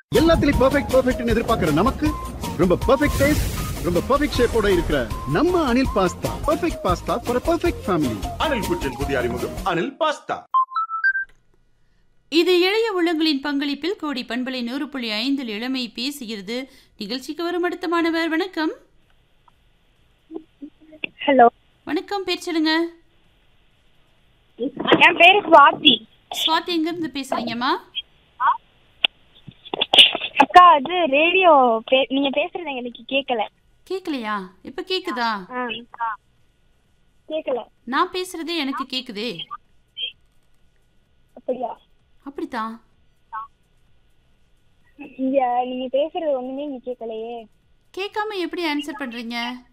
எல்லாத்துலயும் பெர்ஃபெக்ட் பெர்ஃபெக்ட்னு எதிர்பார்க்கிற நமக்கு ரொம்ப பெர்ஃபெக்ட் டேஸ்ட் ரொம்ப பெர்ஃபெக்ட் ஷேப்போட இருக்கிற நம்ம Anil pasta perfect pasta for perfect family Anil cuisine புதிய அறிமுகம் அனில் பாஸ்தா இது இளைய உள்ளங்களின் பங்களிப்பில் கோடி பண்பலை நூறு புள்ளி ஐந்தில் இளமை பேசுகிறது நிகழ்ச்சிக்கு வரும் அடுத்த மாணவர் வணக்கம் ஹலோ வணக்கம் பேர் சொல்லுங்க என் பேரு சுவாதி சுவாதி எங்கிருந்து பேசுறீங்கம்மா அக்கா அது ரேடியோ பே நீங்க பேசுறது எங்களுக்கு கேட்கல கேட்கலையா இப்ப கேக்குதா ஆ கேட்கல நான் பேசுறதே எனக்கு கேக்குதே அப்படியா அப்படித்தான் இங்க நீங்க பேசுறது ஒண்ணுமே இங்க கேட்கலையே கேட்காம எப்படி ஆன்சர் பண்றீங்க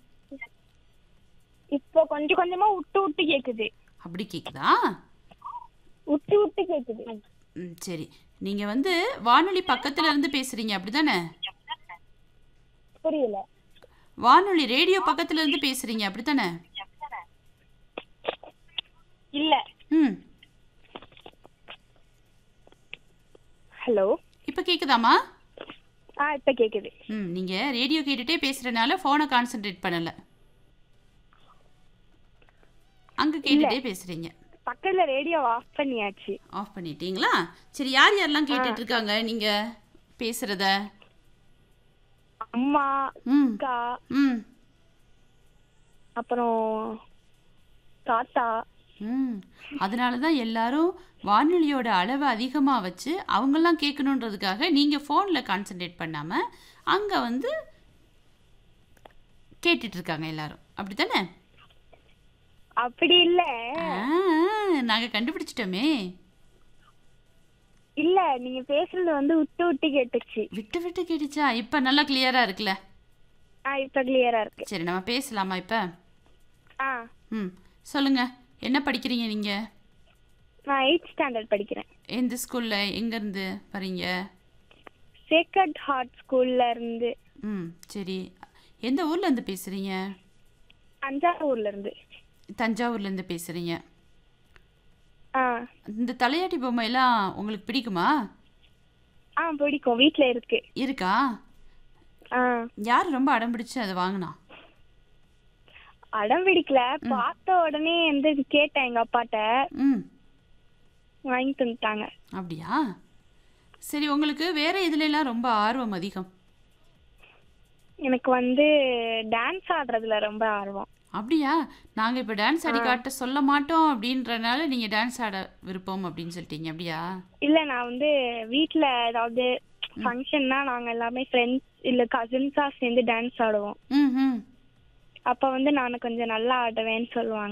இப்போ கொஞ்சம் கொஞ்சமா விட்டு விட்டு கேக்குது அப்படி கேக்குதா விட்டு விட்டு கேக்குது ம், சரி நீங்க வந்து வானொலி பக்கத்துல இருந்து பேசுறீங்க அப்படிதானே புரியல வானொலி ரேடியோ பக்கத்துல இருந்து பேசுறீங்க அப்படித்தானே இல்ல ம் ஹலோ இப்ப கேக்குதாமா ஆ இப்ப கேக்குது ம் நீங்க ரேடியோ கேட்டுட்டே பேசுறதுனால போனை கான்சென்ட்ரேட் பண்ணல அங்க கேட்டுட்டே பேசுறீங்க பக்கத்துல ரேடியோ ஆஃப் பண்ணியாச்சு ஆஃப் பண்ணிட்டீங்களா சரி யார் யாரெல்லாம் கேட்டுட்டு இருக்காங்க நீங்க பேசுறத அம்மா ம் அக்கா ம் அப்புறம் தாத்தா ம் அதனால தான் எல்லாரும் வானொலியோட அளவை அதிகமாக வச்சு அவங்கெல்லாம் கேட்கணுன்றதுக்காக நீங்கள் ஃபோனில் கான்சென்ட்ரேட் பண்ணாமல் அங்கே வந்து கேட்டுட்டு இருக்காங்க எல்லாரும் அப்படி தானே அப்படி இல்ல நாங்கள் கண்டுபிடிச்சிட்டோமே இல்ல நீங்க பேசுறது வந்து விட்டு விட்டு கேட்டுச்சு விட்டு விட்டு கேட்டுச்சா இப்போ நல்லா கிளியராக இருக்குல்ல ஆ இப்ப கிளியரா இருக்கு சரி நம்ம பேசலாமா இப்போ ஆ ம் சொல்லுங்கள் என்ன படிக்கிறீங்க நீங்கள் நான் எயிட் ஸ்டாண்டர்ட் படிக்கிறேன் எந்த ஸ்கூலில் எங்கேருந்து வரீங்க சேக்கர்ட் ஹார்ட் ஸ்கூல்ல இருந்து ம் சரி எந்த ஊர்லேருந்து பேசுகிறீங்க தஞ்சாவூர்ல இருந்து தஞ்சாவூர்லேருந்து பேசுகிறீங்க ஆ இந்த தலையாட்டி பொம்மை எல்லாம் உங்களுக்கு பிடிக்குமா ஆ பிடிக்கும் வீட்ல இருக்கு இருக்கா ஆ யார் ரொம்ப அடம் பிடிச்சு அதை வாங்கினா அடம் பிடிக்கல பார்த்த உடனே வந்து இது கேட்டேன் எங்க அப்பாட்ட ம் வாங்கி தந்துட்டாங்க அப்படியா சரி உங்களுக்கு வேற இதுல எல்லாம் ரொம்ப ஆர்வம் அதிகம் எனக்கு வந்து டான்ஸ் ஆடுறதுல ரொம்ப ஆர்வம் அப்படியா நாங்கள் இப்போ டான்ஸ் ஆடி காட்ட சொல்ல மாட்டோம் அப்படின்றனால நீங்கள் டான்ஸ் ஆட விருப்பம் அப்படின்னு சொல்லிட்டீங்க அப்படியா இல்ல நான் வந்து வீட்ல ஏதாவது ஃபங்க்ஷன்னா நாங்க எல்லாமே ஃப்ரெண்ட்ஸ் இல்ல கசின்ஸா சேர்ந்து டான்ஸ் ஆடுவோம் ம் ம் அப்ப வந்து நான் கொஞ்சம் நல்லா ஆடுவேன்னு சொல்லுவாங்க